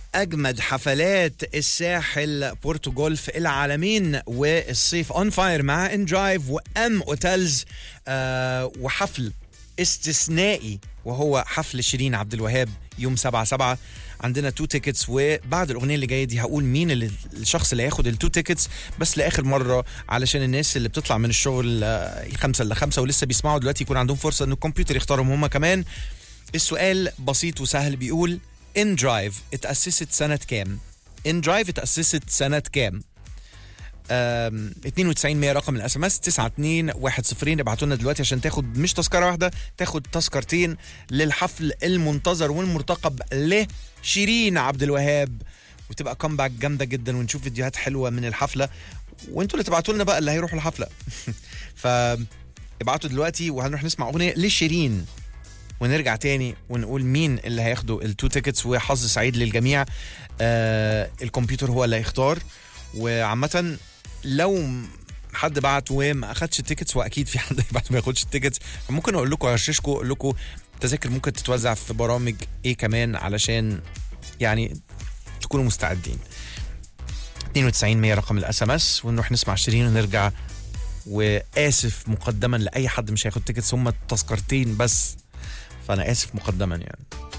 اجمد حفلات الساحل بورتو جولف العالمين والصيف اون فاير مع ان درايف وام اوتيلز آه وحفل استثنائي وهو حفل شيرين عبد الوهاب يوم 7 7 عندنا تو تيكتس وبعد الاغنيه اللي جايه دي هقول مين اللي الشخص اللي هياخد التو تيكتس بس لاخر مره علشان الناس اللي بتطلع من الشغل آه، الخمسه الا خمسه ولسه بيسمعوا دلوقتي يكون عندهم فرصه ان الكمبيوتر يختارهم هم كمان السؤال بسيط وسهل بيقول ان درايف اتأسست سنة كام؟ ان درايف اتأسست سنة كام؟ آم، 92 100 رقم الاس ام اس 921 ابعتوا لنا دلوقتي عشان تاخد مش تذكره واحده تاخد تذكرتين للحفل المنتظر والمرتقب لشيرين عبد الوهاب وتبقى كومباك جامده جدا ونشوف فيديوهات حلوه من الحفله وانتوا اللي تبعتوا لنا بقى اللي هيروحوا الحفله ف ابعتوا دلوقتي وهنروح نسمع اغنيه لشيرين ونرجع تاني ونقول مين اللي هياخدوا التو تيكتس وحظ سعيد للجميع آه الكمبيوتر هو اللي هيختار وعامة لو حد بعت وما اخدش التيكتس واكيد في حد بعت ما ياخدش التيكتس فممكن اقول لكم اغششكم اقول لكم تذاكر ممكن تتوزع في برامج ايه كمان علشان يعني تكونوا مستعدين 92 100 رقم الاس ام اس ونروح نسمع شيرين ونرجع واسف مقدما لاي حد مش هياخد تيكتس هم تذكرتين بس فانا اسف مقدما يعني